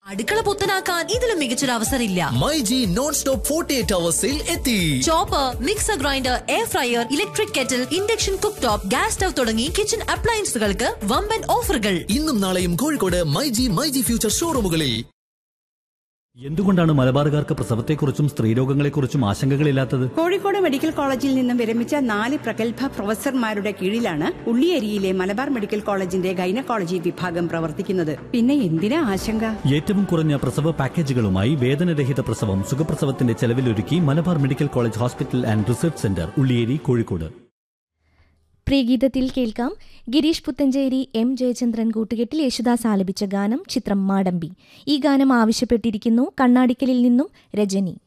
അടുക്കള പുത്തനാക്കാൻ ഇതിലും മികച്ചൊരു അവസരം ഇല്ല myG non stop forty eight അവേഴ്സിൽ എത്തി chopper mixer grinder air fryer electric kettle induction cook top gas stove തുടങ്ങി കിച്ചൺ അപ്ലയൻസുകൾക്ക് വമ്പൻ ഓഫറുകൾ ഇന്നും നാളെയും കോഴിക്കോട് മൈജി മൈജി ഫ്യൂച്ചർ ഷോറൂമുകളിൽ എന്തുകൊണ്ടാണ് മലബാറുകാർക്ക് പ്രസവത്തെക്കുറിച്ചും സ്ത്രീരോഗങ്ങളെക്കുറിച്ചും ആശങ്കകളില്ലാത്തത് കോഴിക്കോട് മെഡിക്കൽ കോളേജിൽ നിന്നും വിരമിച്ച നാല് പ്രഗത്ഭ പ്രൊഫസർമാരുടെ കീഴിലാണ് ഉള്ളിയേരിയിലെ മലബാർ മെഡിക്കൽ കോളേജിന്റെ ഗൈനക്കോളജി വിഭാഗം പ്രവർത്തിക്കുന്നത് പിന്നെ എന്തിനാ ആശങ്ക ഏറ്റവും കുറഞ്ഞ പ്രസവ പാക്കേജുകളുമായി വേദനരഹിത പ്രസവം സുഖപ്രസവത്തിന്റെ ചെലവിലൊരുക്കി Malabar medical college hospital and research centre Ulliyeri Kozhikode പ്രിയഗീതത്തിൽ കേൾക്കാം ഗിരീഷ് പുത്തഞ്ചേരി എം ജയചന്ദ്രൻ കൂട്ടുകെട്ടിൽ യേശുദാസ് ആലപിച്ച ഗാനം ചിത്രം മാടമ്പി ഈ ഗാനം ആവശ്യപ്പെട്ടിരിക്കുന്നു കണ്ണാടിക്കലിൽ നിന്നും രജനി